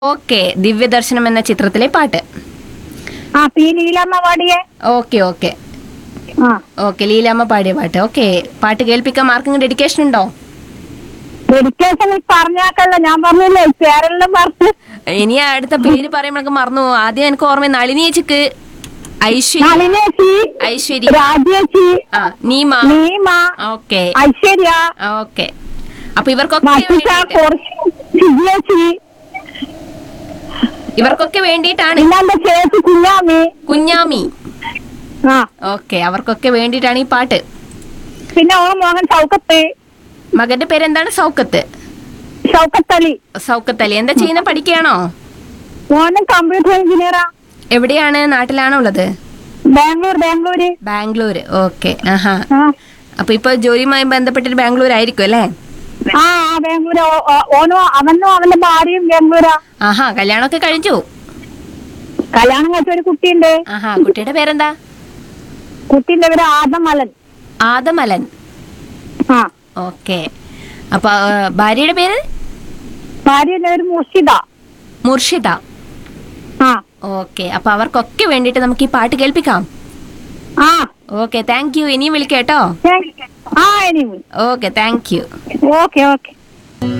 Okay ദിവ്യദർശനം എന്ന ചിത്രത്തിലെ പാട്ട് ആ പി ലീലമ്മ പാടിയേ ഓക്കെ ഓക്കെ ആ ഓക്കെ ലീലാമ്മ പാടിയ പാട്ട് ഓക്കെ പാട്ട് കേൾപ്പിക്കാൻ ആർക്കെങ്കിലും ഡെഡിക്കേഷൻ ഉണ്ടോ ഡെഡിക്കേഷൻ പറഞ്ഞാക്കല്ല ഞാൻ പറഞ്ഞില്ലേ പേരെല്ലാം പറഞ്ഞ് ഇനി അടുത്ത പേര് പറയുമ്പോഴൊക്കെ മറന്നു പോകും. ആദ്യം എനിക്ക് ഓർമ്മ നളിനി ചേച്ചിക്ക് ഐശ്വര്യ നളിനേച്ചി ഐശ്വര്യ രാജേച്ചി ആ നീമ നീമ ഓക്കെ ഐശ്വര്യ ഓക്കെ അപ്പൊ ഇവർക്കൊക്കെ മറ്റുഷ വേണ്ടിയിട്ട്- സിജേച്ചി ഇവർക്കൊക്കെ വേണ്ടിയിട്ടാണ് പിന്നെ എന്റെ ചേച്ചി കുഞ്ഞാമി കുഞ്ഞാമി ആ ഓക്കെ അവർക്കൊക്കെ വേണ്ടിയിട്ടാണ് ഈ പാട്ട് പിന്നെ ഓളെ മോഹൻ ഷൗക്കത്ത് മകന്റെ പേരെന്താണ് സൗക്കത്ത് ഷൗക്കത്തലി സൗക്കത്ത് അലി എന്താ ചെയ്യുന്ന പഠിക്കുകയാണോ മോനും കമ്പ്യൂട്ടർ എഞ്ചിനീയറാ എവിടെയാണ് നാട്ടിലാണോ ഉള്ളത് ബാംഗ്ലൂർ ബാംഗ്ലൂര് ബാംഗ്ലൂർ ഓക്കെ ആഹാ ആ അപ്പൊ ഇപ്പൊ ജോലിയുമായി ബന്ധപ്പെട്ടിട്ട് ബാംഗ്ലൂർ ആയിരിക്കും അല്ലേ ആ ആ ബാംഗ്ലൂര് ഓ- ഓ- ഓനും അവനും അവന്റെ ഭാര്യയും ബാംഗ്ലൂരാ ആഹാ കല്യാണമൊക്കെ കഴിച്ചു കല്യാണം കഴിച്ച ഒരു കുട്ടിയുണ്ട് ആഹാ കുട്ടിയുടെ പേരെന്താ കുട്ടിന്റെ പേര് ആദമലൻ ആദമലൻ ആ ഓക്കെ അപ്പൊ ആ, ഭാര്യയുടെ പേര് ഭാര്യന്റെ പേര് മുർഷിദ മുർഷിദ ആ ഓക്കെ അപ്പൊ അവർക്കൊക്കെ വേണ്ടിയിട്ട് നമുക്ക് ഈ പാട്ട് കേൾപ്പിക്കാം ആ ഓക്കെ താങ്ക് യു ഇനിയും വിളിക്കാം കേട്ടോ ആ ഇനി okay thank you okay okay